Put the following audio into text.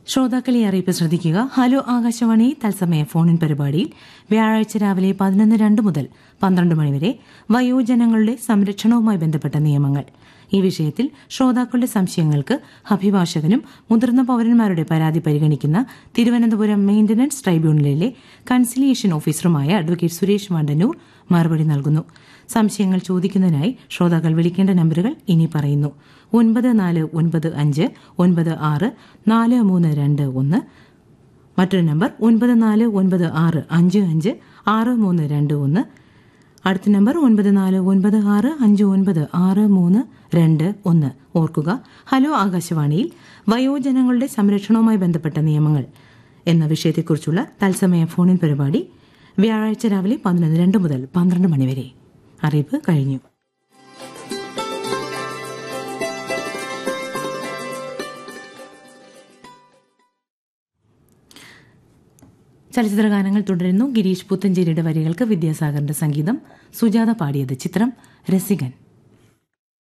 ശ്രോതാക്കളെ അറിയിപ്പ് ശ്രദ്ധിക്കുക ഹലോ ആകാശവാണി തത്സമയ ഫോണിൻ പരിപാടിയിൽ വ്യാഴാഴ്ച രാവിലെ പതിനൊന്ന് രണ്ട് മുതൽ പന്ത്രണ്ട് മണിവരെ വയോജനങ്ങളുടെ സംരക്ഷണവുമായി ബന്ധപ്പെട്ട നിയമങ്ങൾ ഈ വിഷയത്തിൽ ശ്രോതാക്കളുടെ സംശയങ്ങൾക്ക് അഭിഭാഷകനും മുതിർന്ന പൌരന്മാരുടെ പരാതി പരിഗണിക്കുന്ന തിരുവനന്തപുരം മെയിന്റനൻസ് ട്രൈബ്യൂണലിലെ കൺസിലിയേഷൻ ഓഫീസറുമായ അഡ്വക്കേറ്റ് സുരേഷ് മണ്ടന്നൂർ മറുപടി നൽകുന്നു സംശയങ്ങൾ ചോദിക്കുന്നതിനായി ശ്രോതാക്കൾ വിളിക്കേണ്ട നമ്പറുകൾ ഇനി പറയുന്നു ഒൻപത് നാല് ഒൻപത് അഞ്ച് ഒൻപത് ആറ് നാല് മൂന്ന് രണ്ട് ഒന്ന് മറ്റൊരു നമ്പർ ഒൻപത് നാല് ഒൻപത് ആറ് അഞ്ച് അഞ്ച് ആറ് മൂന്ന് രണ്ട് ഒന്ന് അടുത്ത നമ്പർ ഒൻപത് നാല് ഒൻപത് ആറ് അഞ്ച് ഒൻപത് ആറ് മൂന്ന് രണ്ട് ഒന്ന് ഓർക്കുക ഹലോ ആകാശവാണിയിൽ വയോജനങ്ങളുടെ സംരക്ഷണവുമായി ബന്ധപ്പെട്ട നിയമങ്ങൾ എന്ന വിഷയത്തെക്കുറിച്ചുള്ള തത്സമയ ഫോണിൻ പരിപാടി വ്യാഴാഴ്ച രാവിലെ പതിനൊന്ന് രണ്ട് മുതൽ പന്ത്രണ്ട് മണിവരെ അറിയിപ്പ് കഴിഞ്ഞു ചലച്ചിത്ര ഗാനങ്ങൾ തുടരുന്നു ഗിരീഷ് പുത്തഞ്ചേരിയുടെ വരികൾക്ക് വിദ്യാസാഗറിന്റെ സംഗീതം സുജാത പാടിയത് ചിത്രം രസികൻ